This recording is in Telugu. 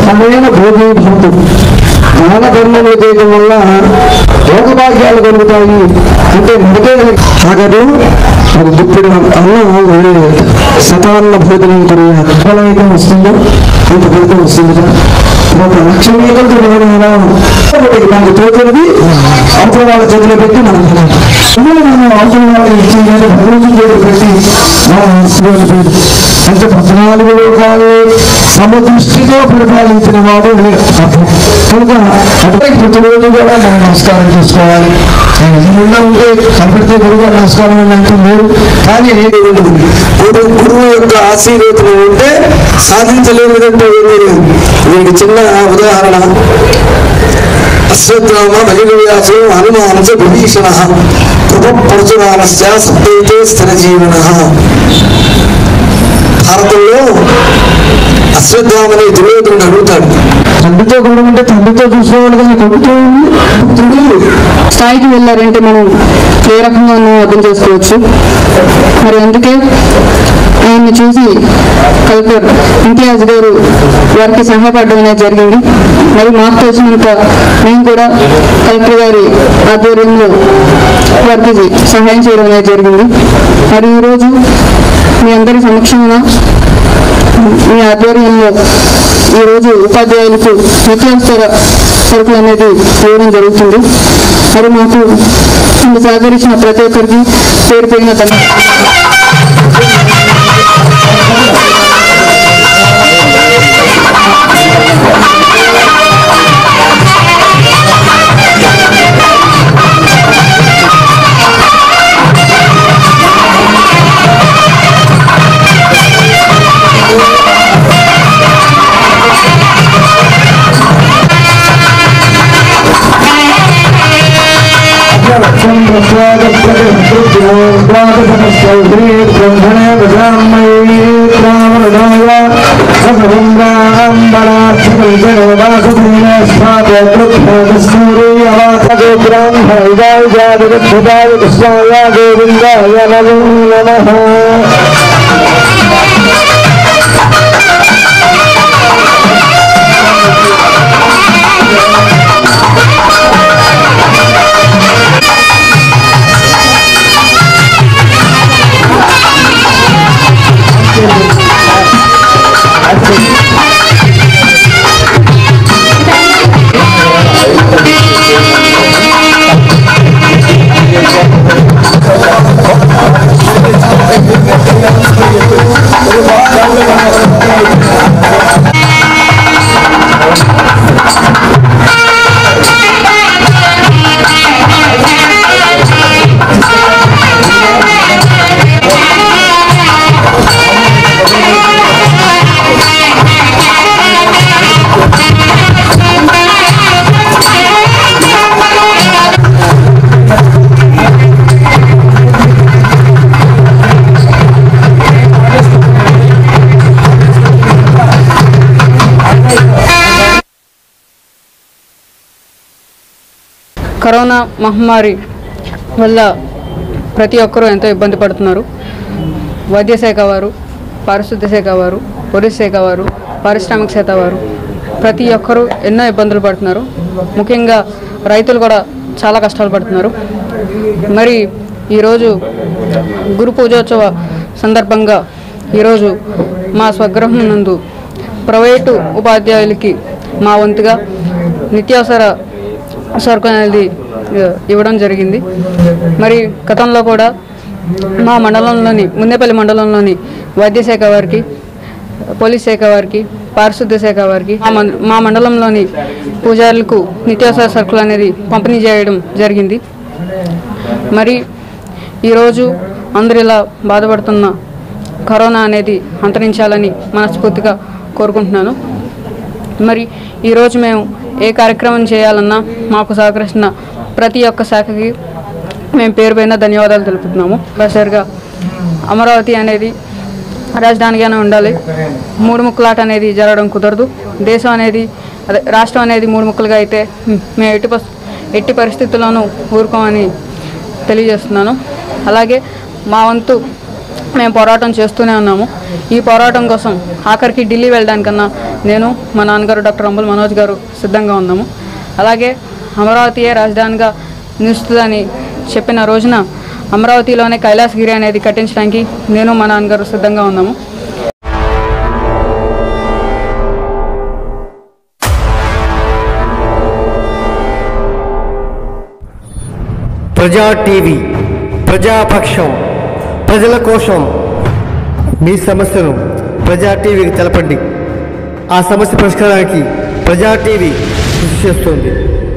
సమయన భోగి భవతు దాన ధర్మములు చేయడం వల్ల భోగభాగ్యాలు కలుగుతాయి అంటే మనకే ఆగదు అది దుప్పుడు అన్నం వేరే శతాన్న భోజనం కొరియ ఫలమైతే వస్తుందో ఇంత ఫలితం వస్తుంది ఒక లక్ష్మీకంతో మనకు తోచినది అవతల వాళ్ళ చేతిలో పెట్టి మనం అందులో మనం అవతల వాళ్ళకి ఇచ్చి లేదా భగవంతుని చేతిలో పెట్టి మనం ఆశీర్వాదం అంటే పద్నాలుగు లోకాలు సమదృష్టితో పరిపాలించిన వాడు అర్థం కనుక అంటే ప్రతిరోజు కూడా మనం నమస్కారం చేసుకోవాలి ఆయన ఎదురుగా ఉంటే కనపడితే గురువు గారు నమస్కారం అని అంటే మీరు కానీ గురువు గురువు యొక్క ఆశీర్వచనం ఉంటే సాధించలేనిదంటే ఏమీ లేదు మీకు చిన్న ఉదాహరణ అశ్వత్థామ బలివ్యాసు హనుమానచ విభీషణ కృప పరశురామస్య సప్తైతే స్థిరజీవన భారతంలో అశ్వత్థామని దుర్యోధనుడు అడుగుతాడు తండ్రితో కూడా ఉంటే తండ్రితో చూసుకోవాలి కానీ కొడుకుతో పుత్రుడు స్థాయికి వెళ్ళారంటే మనం ఏ రకంగానూ అర్థం చేసుకోవచ్చు మరి అందుకే ఆయన్ని చూసి కలెక్టర్ ఇంతియాజ్ గారు వారికి సహాయపడడం అనేది జరిగింది మరి మాకు తెలిసినంత మేము కూడా కలెక్టర్ గారి ఆధ్వర్యంలో వారికి సహాయం చేయడం అనేది జరిగింది మరి ఈరోజు మీ అందరి సమక్షంలో మీ ఆధ్వర్యంలో ఈరోజు ఉపాధ్యాయులకు నిత్యావసర సరుకులు అనేది ఇవ్వడం జరుగుతుంది మరి మాకు ఇందు సహకరించిన ప్రతి ఒక్కరికి పేరు పేరిన ధన్య గోవిందాయ నమో కరోనా మహమ్మారి వల్ల ప్రతి ఒక్కరూ ఎంతో ఇబ్బంది పడుతున్నారు వైద్య శాఖ వారు పారిశుద్ధ్య శాఖ వారు పోలీస్ శాఖ వారు పారిశ్రామిక శాఖ వారు ప్రతి ఒక్కరూ ఎన్నో ఇబ్బందులు పడుతున్నారు ముఖ్యంగా రైతులు కూడా చాలా కష్టాలు పడుతున్నారు మరి ఈరోజు గురు పూజోత్సవ సందర్భంగా ఈరోజు మా స్వగృహం నందు ప్రైవేటు ఉపాధ్యాయులకి మా వంతుగా నిత్యావసర సరుకు అనేది ఆ, ఇవ్వడం జరిగింది మరి గతంలో కూడా మా మండలంలోని ముందేపల్లి మండలంలోని వైద్య శాఖ వారికి పోలీస్ శాఖ వారికి పారిశుద్ధ్య శాఖ వారికి మా మం- మా మండలంలోని పూజారులకు నిత్యావసర సరుకులు అనేది పంపిణీ చేయడం జరిగింది మరి ఈరోజు అందరు ఇలా బాధపడుతున్న కరోనా అనేది అంతరించాలని మనస్ఫూర్తిగా కోరుకుంటున్నాను మరి ఈరోజు మేము ఏ కార్యక్రమం చేయాలన్నా మాకు సహకరిస్తున్న ప్రతి ఒక్క శాఖకి మేము పేరు పైన ధన్యవాదాలు తెలుపుతున్నాము బసరిగా అమరావతి అనేది రాజధానిగానే ఉండాలి మూడు ముక్కలాట అనేది జరగడం కుదరదు దేశం అనేది అదే రాష్ట్రం అనేది మూడు ముక్కలుగా అయితే మేము ఎట్టి పస్ ఎట్టి పరిస్థితుల్లోనూ ఊరుకోమని తెలియజేస్తున్నాను అలాగే మా వంతు మేము పోరాటం చేస్తూనే ఉన్నాము ఈ పోరాటం కోసం ఆఖరికి ఢిల్లీ వెళ్ళడానికన్నా నేను మా నాన్నగారు డాక్టర్ అంబుల్ మనోజ్ గారు సిద్ధంగా ఉన్నాము అలాగే అమరావతియే రాజధానిగా నిలుస్తుందని చెప్పిన రోజున అమరావతిలోనే కైలాసగిరి అనేది కట్టించడానికి నేను మా నాన్నగారు సిద్ధంగా ఉన్నాము ప్రజా టీవీ ప్రజాపక్షం ప్రజల కోసం మీ సమస్యను ప్రజా టీవీకి తెలపండి ఆ సమస్య పరిష్కారానికి ప్రజా టీవీ కృషి చేస్తుంది